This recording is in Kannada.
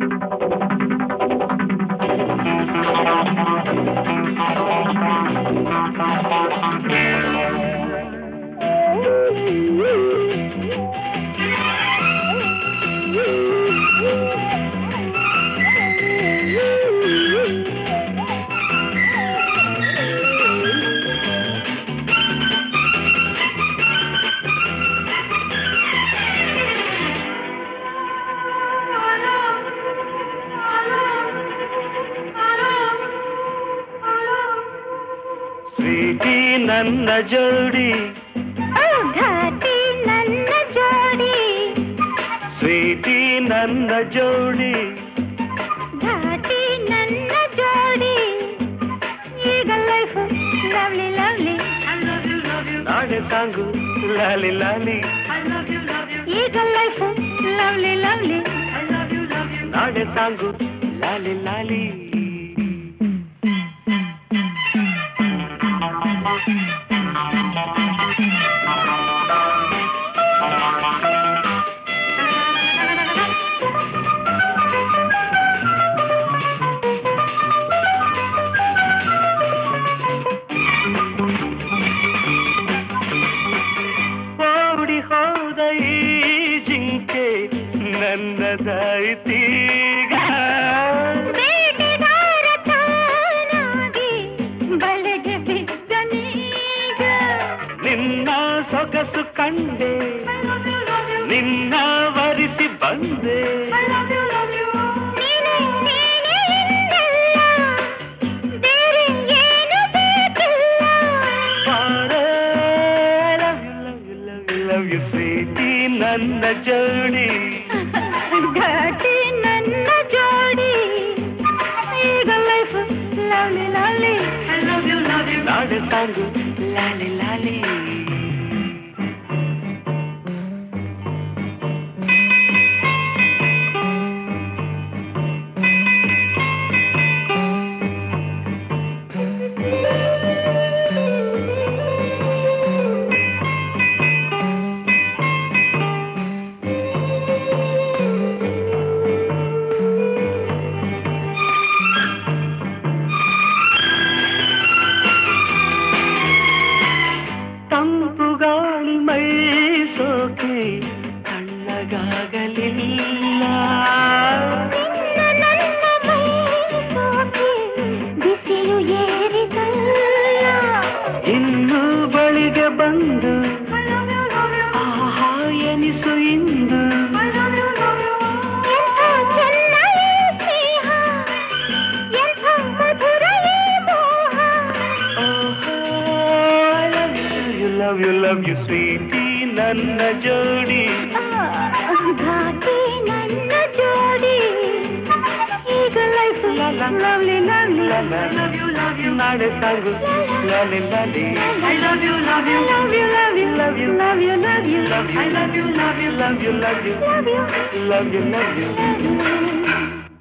ಸ್ವೀಟಿ ನನ್ನ ಜೋಡಿ ಘಾಟಿ ನನ್ನ ಜೋಡಿ ಸ್ವೀಟಿ ನನ್ನ ಜೋಡಿ ಘಾಟಿ ನನ್ನ ಜೋಡಿ ಈಗ ಲೈಫ್ ಲವ್ಲಿ ಲವ್ಲಿ ನಾಳೆ ಸಾಂಗು ಲಾಲಿ ಲಾಲಿ ಈಗ ಲೈಫ್ ಲವ್ಲಿ ಲವ್ಲಿ ನಾಳೆ ಸಾಂಗು ಲಾಲಿ ಲಾಲಿ ಓಡಿ ಹೋದ ಈ ಜಿಂಕೆ ನನ್ನದಾಯ್ತೀಗ ಬೇಟೆಗಾರ ತಾನಾಗಿ ಬಲೆಗೆ ಬಿದ್ದನೀಗ ನಿನ್ನ ಸೊಗಸು ಕಂಡೆ ನಿನ್ನ ವರಿಸಿ ಬಂದೆ ನೀನೇ ನೀನೇ ಎಂದಲ್ಲ ಬೇರೆ ಏನು ಬೇಕಿಲ್ಲ ಲವ್ ಯು ಸ್ವೀಟಿ ನನ್ನ ಜೋಡಿ ಘಾಟಿ ನನ್ನ ಜೋಡಿ ಈಗ ಲೈಫ್ ಲವ್ಲಿ ಲವ್ಲಿ ನಾಳೆ ಸಾಂಗು ಲಾಲಿ ಲಾಲಿ ತಂಪು ಗಾಳಿ ಮೈ ಸೋಕೆ ತಣ್ಣಗಾಗಲಿಲ್ಲ ನಿನ್ನ ನನ್ನ ಮೈ ಸೋಕಿ ಬಿಸಿಲು ಏರಿದಲ್ಲ ಇನ್ನು ಬಳಿಗೆ ಬಂದು ಆಹಾ ಎನಿಸು ಇಂದು ಎಂಥ ಚೆನ್ನ ಈ ಸ್ನೇಹ ಎಂಥ ಮಧುರ ಈ ಮೋಹ love you love you sweetie ನನ್ನ ಜೋಡಿ ಘಾಟಿ ನನ್ನ ಜೋಡಿ ಈಗ ಲೈಫ್ ಲವ್ಲಿ ಲವ್ಲಿ ನಾಳೆ ಸಾಂಗು ಲಾಲಿ ಲಾಲಿ I love you, love you, love you, love you, love you, love you, love you, Love you. I love you, love you, love you love you love you, love you love you love you.